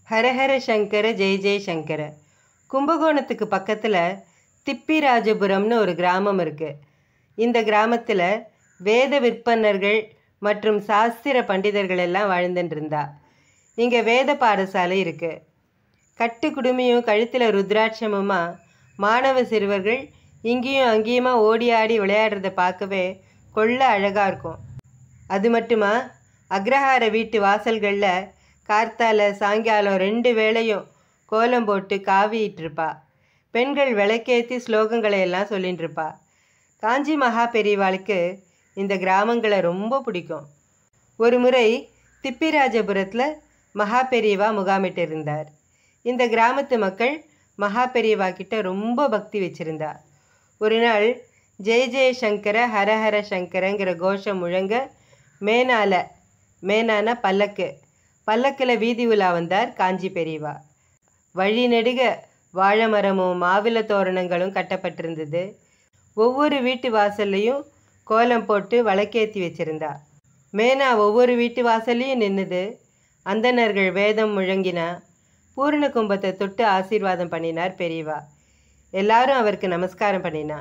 ஹரஹர சங்கர ஜெய ஜெய சங்கர கும்பகோணத்துக்கு பக்கத்தில் திப்பிராஜபுரம்னு ஒரு கிராமம் இருக்குது இந்த கிராமத்தில் வேத விற்பனர்கள் மற்றும் சாஸ்திர பண்டிதர்கள் எல்லாம் வாழ்ந்துட்டு இருந்தா இங்கே வேத பாடசாலை இருக்குது கட்டு குடுமியும் கழுத்தில் ருத்ராட்சமுமா மாணவ சிறுவர்கள் இங்கேயும் அங்கேயுமா ஓடி ஆடி விளையாடுறத பார்க்கவே கொள்ள அழகாக இருக்கும் அது மட்டுமா அக்ரஹார வீட்டு வாசல்களில் கார்த்தால சாயங்காலம் ரெண்டு வேளையும் கோலம் போட்டு காவிட்டு இருப்பா பெண்கள் விளக்கேற்றி ஸ்லோகங்களை எல்லாம் சொல்லிட்டு இருப்பா காஞ்சி மகா பெரியவாளுக்கு இந்த கிராமங்களை ரொம்ப பிடிக்கும் ஒரு முறை திப்பிராஜபுரத்தில் மகா பெரியவா முகாமிட்டு இருந்தார் இந்த கிராமத்து மக்கள் மகா பெரியவா கிட்ட ரொம்ப பக்தி வச்சிருந்தா ஒரு நாள் ஜெய ஜெய சங்கர ஹரஹர சங்கரங்கிற கோஷம் முழங்க மேனால மேனான பல்லக்கு பல்லக்கில் வீதி உலா வந்தார் காஞ்சி பெரியவா வழி நெடுக வாழை மரமும் மாவில தோரணங்களும் கட்டப்பட்டிருந்தது ஒவ்வொரு வீட்டு வாசல்லையும் கோலம் போட்டு வழக்கேற்றி வச்சிருந்தா மேனா ஒவ்வொரு வீட்டு வாசல்லையும் நின்னுது அந்தணர்கள் வேதம் முழங்கினா பூரண கும்பத்தை தொட்டு ஆசீர்வாதம் பண்ணினார் பெரியவா எல்லாரும் அவருக்கு நமஸ்காரம் பண்ணினா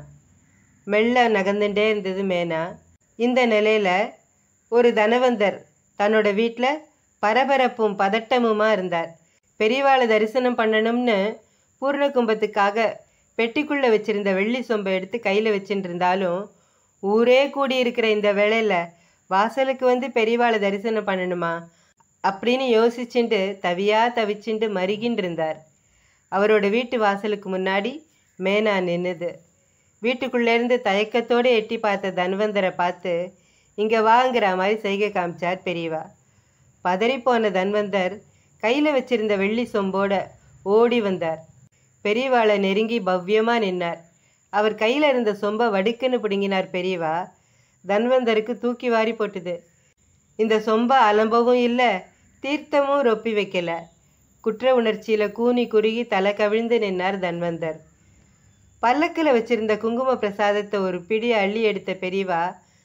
மெல்ல நகர்ந்துட்டே இருந்தது மேனா இந்த நிலையில் ஒரு தனவந்தர் தன்னோட வீட்டில் பரபரப்பும் பதட்டமுமா இருந்தார் பெரியவாளை தரிசனம் பண்ணணும்னு பூர்ண கும்பத்துக்காக பெட்டிக்குள்ளே வச்சிருந்த வெள்ளி சொம்பை எடுத்து கையில் வச்சுட்டு இருந்தாலும் ஊரே கூடி இருக்கிற இந்த வேளையில் வாசலுக்கு வந்து பெரியவாளை தரிசனம் பண்ணணுமா அப்படின்னு யோசிச்சுட்டு தவியா தவிச்சுட்டு மருகின்னு இருந்தார் அவரோட வீட்டு வாசலுக்கு முன்னாடி மேனா நின்னுது வீட்டுக்குள்ளேருந்து தயக்கத்தோடு எட்டி பார்த்த தன்வந்தரை பார்த்து இங்கே வாங்கிற மாதிரி செய்கை காமிச்சார் பெரியவா பதறிப்போன தன்வந்தர் கையில் வச்சிருந்த வெள்ளி சொம்போட ஓடி வந்தார் பெரியவாளை நெருங்கி பவ்யமாக நின்னார் அவர் கையில் இருந்த சொம்பை வடுக்குன்னு பிடுங்கினார் பெரியவா தன்வந்தருக்கு தூக்கி வாரி போட்டுது இந்த சொம்பை அலம்பவும் இல்லை தீர்த்தமும் ரொப்பி வைக்கல குற்ற உணர்ச்சியில் கூனி குறுகி தலை கவிழ்ந்து நின்னார் தன்வந்தர் பல்லக்கில் வச்சிருந்த குங்கும பிரசாதத்தை ஒரு பிடி அள்ளி எடுத்த பெரியவா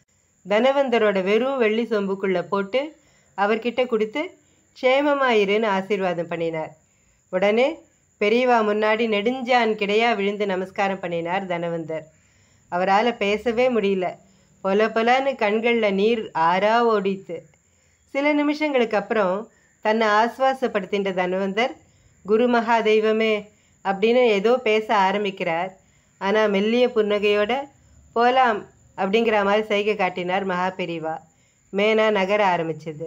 தனவந்தரோட வெறும் வெள்ளி சொம்புக்குள்ளே போட்டு அவர்கிட்ட கொடுத்து க்ஷேமமாயிருன்னு ஆசீர்வாதம் பண்ணினார் உடனே பெரியவா முன்னாடி நெடுஞ்சான் கிடையா விழுந்து நமஸ்காரம் பண்ணினார் தனவந்தர் அவரால் பேசவே முடியல பொல பொலன்னு கண்களில் நீர் ஆறா ஓடித்து சில நிமிஷங்களுக்கு அப்புறம் தன்னை ஆஸ்வாசப்படுத்தின்ற தனவந்தர் குரு மகா தெய்வமே அப்படின்னு ஏதோ பேச ஆரம்பிக்கிறார் ஆனால் மெல்லிய புன்னகையோட போலாம் அப்படிங்கிற மாதிரி சைகை காட்டினார் மகா பெரிவா மேனா நகர ஆரம்பிச்சது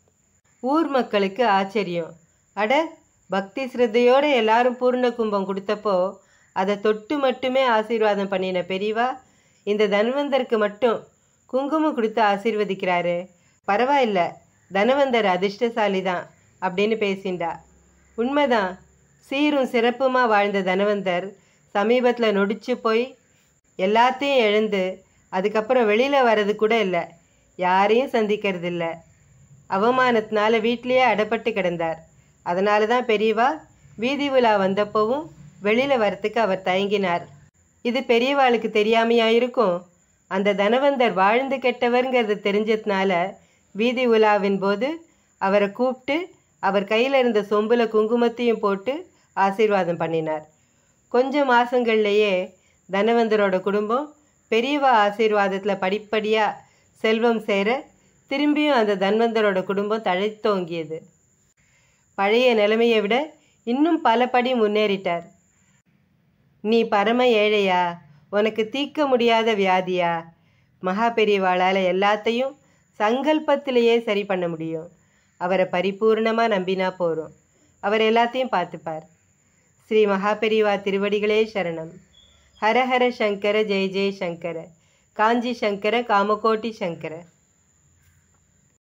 ஊர் மக்களுக்கு ஆச்சரியம் அட பக்தி சிரத்தையோட எல்லாரும் பூர்ண கும்பம் கொடுத்தப்போ அதை தொட்டு மட்டுமே ஆசீர்வாதம் பண்ணின பெரியவா இந்த தன்வந்தருக்கு மட்டும் குங்குமம் கொடுத்து ஆசீர்வதிக்கிறாரு பரவாயில்ல தனவந்தர் அதிர்ஷ்டசாலி தான் அப்படின்னு பேசிண்டா உண்மைதான் சீரும் சிறப்புமா வாழ்ந்த தனவந்தர் சமீபத்தில் நொடிச்சு போய் எல்லாத்தையும் எழுந்து அதுக்கப்புறம் வெளியில் வர்றது கூட இல்லை யாரையும் சந்திக்கிறது இல்லை அவமானத்தினால வீட்டிலேயே அடப்பட்டு கிடந்தார் அதனால தான் பெரியவா வீதி உலா வந்தப்போவும் வெளியில் வரத்துக்கு அவர் தயங்கினார் இது பெரியவாளுக்கு தெரியாமையா இருக்கும் அந்த தனவந்தர் வாழ்ந்து கெட்டவர்ங்கிறது தெரிஞ்சதுனால வீதி உலாவின் போது அவரை கூப்பிட்டு அவர் கையில் இருந்த சொம்புல குங்குமத்தையும் போட்டு ஆசீர்வாதம் பண்ணினார் கொஞ்சம் மாதங்கள்லேயே தனவந்தரோட குடும்பம் பெரியவா ஆசீர்வாதத்தில் படிப்படியாக செல்வம் சேர திரும்பியும் அந்த தன்வந்தரோட குடும்பம் தழைத்தோங்கியது பழைய நிலைமையை விட இன்னும் பல படி முன்னேறிட்டார் நீ பரம ஏழையா உனக்கு தீர்க்க முடியாத வியாதியா மகா பெரியவாளால் எல்லாத்தையும் சங்கல்பத்திலேயே சரி பண்ண முடியும் அவரை பரிபூர்ணமாக நம்பினா போகிறோம் அவர் எல்லாத்தையும் பார்த்துப்பார் ஸ்ரீ மகாபெரிவா திருவடிகளே சரணம் ஹரஹர சங்கர ஜெய ஜெய சங்கர காஞ்சி சங்கர காமகோட்டி சங்கர